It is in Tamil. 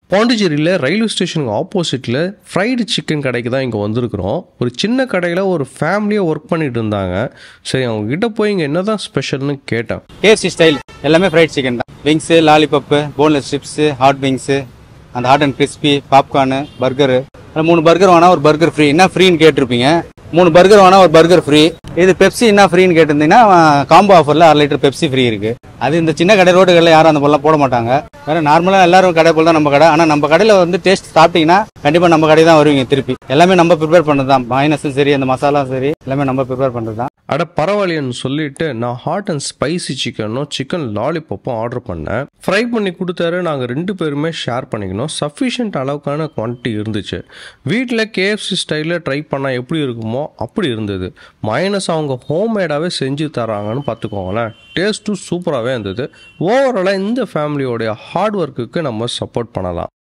பாண்டிச்சேரியில் ரயில்வே ஸ்டேஷனுக்கு ஆப்போசிட்டில் ஃப்ரைடு சிக்கன் கடைக்கு தான் இங்கே வந்திருக்கிறோம் ஒரு சின்ன கடையில் ஒரு ஃபேமிலியாக ஒர்க் பண்ணிட்டு இருந்தாங்க சரி அவங்க கிட்ட போய் இங்கே என்ன தான் ஸ்பெஷல்னு கேட்டேன் கேஎஃப்சி ஸ்டைல் எல்லாமே ஃப்ரைட் சிக்கன் தான் wings lollipop boneless chips hot wings அந்த hot and crispy popcorn burger மூணு பர்கர் வேணா ஒரு பர்கர் ஃப்ரீ என்ன ஃப்ரீன்னு கேட்டிருப்பீங்க மூணு பர்கர் வேணா ஒரு பர்கர் ஃப்ரீ இது பெப்சி என்ன ஃப்ரீன்னு கேட்டிருந்தீங்கன்னா காம்போ ஆஃபரில் அரை லிட்டர் பெப்சி ஃப்ரீ இருக்கு அது இந்த சின்ன கடை ரோடுகளில் யாரும் அந்த போலாம் போட மாட்டாங்க வேற நார்மலாக எல்லாரும் கடை போல தான் நம்ம கடை ஆனால் நம்ம கடையில் வந்து டேஸ்ட் சாப்பிட்டீங்கன்னா கண்டிப்பாக நம்ம கடை தான் வருவீங்க திருப்பி எல்லாமே நம்ம ப்ரிப்பேர் பண்ணது தான் மைனஸும் சரி அந்த மசாலாவும் சரி எல்லாமே நம்ம ப்ரிப்பேர் பண்ணுறது தான் அட பரவாயில்லைன்னு சொல்லிட்டு நான் ஹாட் அண்ட் ஸ்பைசி சிக்கனும் சிக்கன் லாலிபப்பும் ஆர்டர் பண்ணேன் ஃப்ரை பண்ணி கொடுத்தாரு நாங்கள் ரெண்டு பேருமே ஷேர் பண்ணிக்கணும் சஃபிஷியன்ட் அளவுக்கான குவான்டிட்டி இருந்துச்சு வீட்டில் கேஎஃப்சி ஸ்டைலில் ட்ரை பண்ணால் எப்படி இருக்குமோ அப்படி இருந்தது மைனஸ் அவங்க ஹோம்மேடாகவே செஞ்சு தராங்கன்னு பார்த்துக்கோங்களேன் டேஸ்ட்டும் சூப்பராகவே இருந்தது ஓவராலாக இந்த ஃபேமிலியோடைய ஹார்ட் ஒர்க்குக்கு நம்ம சப்போர்ட் பண்ணலாம்